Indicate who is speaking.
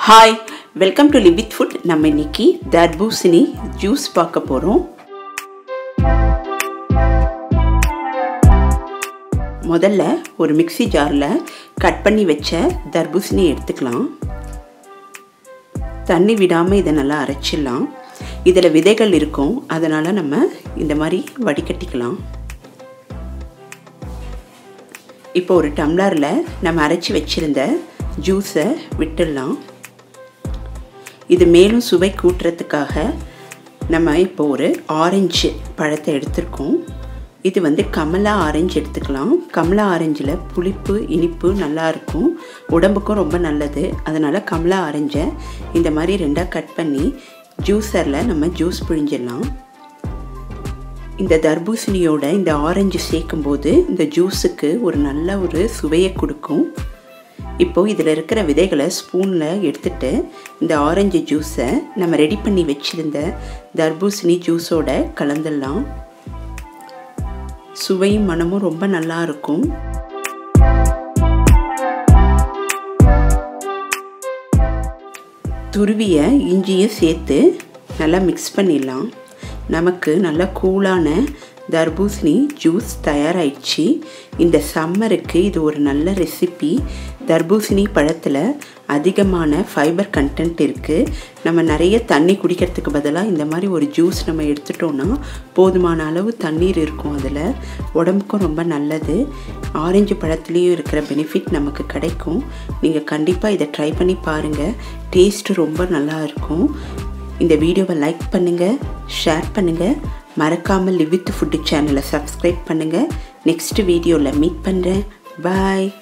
Speaker 1: hi welcome to live with food நம்ம இன்னைக்கு தர்பூசணி ஜூஸ் பார்க்க போகிறோம் முதல்ல ஒரு மிக்ஸி ஜாரில் கட் பண்ணி வச்ச தர்பூசணி எடுத்துக்கலாம் தண்ணி விடாமல் இதை நல்லா அரைச்சிடலாம் இதில் விதைகள் இருக்கும் அதனால் நம்ம இந்த மாதிரி வடிகட்டிக்கலாம் இப்போ ஒரு டம்ளரில் நம்ம அரைச்சி வச்சுருந்த ஜூஸை விட்டுடலாம் இது மேலும் சுவை கூட்டுறதுக்காக நம்ம இப்போ ஒரு ஆரஞ்சு பழத்தை எடுத்திருக்கோம் இது வந்து கமலா ஆரஞ்சு எடுத்துக்கலாம் கமலா ஆரஞ்சில் புளிப்பு இனிப்பு நல்லா இருக்கும் உடம்புக்கும் ரொம்ப நல்லது அதனால் கமலா ஆரஞ்சை இந்த மாதிரி ரெண்டாக கட் பண்ணி ஜூஸரில் நம்ம ஜூஸ் பிழிஞ்சிடலாம் இந்த தர்பூசணியோட இந்த ஆரஞ்சு சேர்க்கும்போது இந்த ஜூஸுக்கு ஒரு நல்ல ஒரு சுவையை கொடுக்கும் இப்போது இதில் இருக்கிற விதைகளை ஸ்பூனில் எடுத்துட்டு இந்த ஆரஞ்சு ஜூஸை நம்ம ரெடி பண்ணி வச்சுருந்த தர்பூசணி ஜூஸோட கலந்துடலாம் சுவையும் மனமும் ரொம்ப நல்லா இருக்கும் துருவிய இஞ்சியும் சேர்த்து நல்லா மிக்ஸ் பண்ணிடலாம் நமக்கு நல்லா கூலான தர்பூசணி ஜூஸ் தயாராகிடுச்சு இந்த சம்மருக்கு இது ஒரு நல்ல ரெசிபி தர்பூசணி பழத்தில் அதிகமான ஃபைபர் கண்டென்ட் இருக்குது நம்ம நிறைய தண்ணி குடிக்கிறதுக்கு பதிலாக இந்த மாதிரி ஒரு ஜூஸ் நம்ம எடுத்துட்டோன்னா போதுமான அளவு தண்ணீர் இருக்கும் அதில் உடம்புக்கும் ரொம்ப நல்லது ஆரஞ்சு பழத்துலேயும் இருக்கிற பெனிஃபிட் நமக்கு கிடைக்கும் நீங்கள் கண்டிப்பாக இதை ட்ரை பண்ணி பாருங்கள் டேஸ்ட்டு ரொம்ப நல்லா இருக்கும் இந்த வீடியோவை லைக் பண்ணுங்கள் ஷேர் பண்ணுங்கள் மறக்காமல் லிவ் வித் ஃபுட்டு சேனலை சப்ஸ்கிரைப் பண்ணுங்கள் நெக்ஸ்ட் வீடியோவில் மீட் பண்ணுறேன் பாய்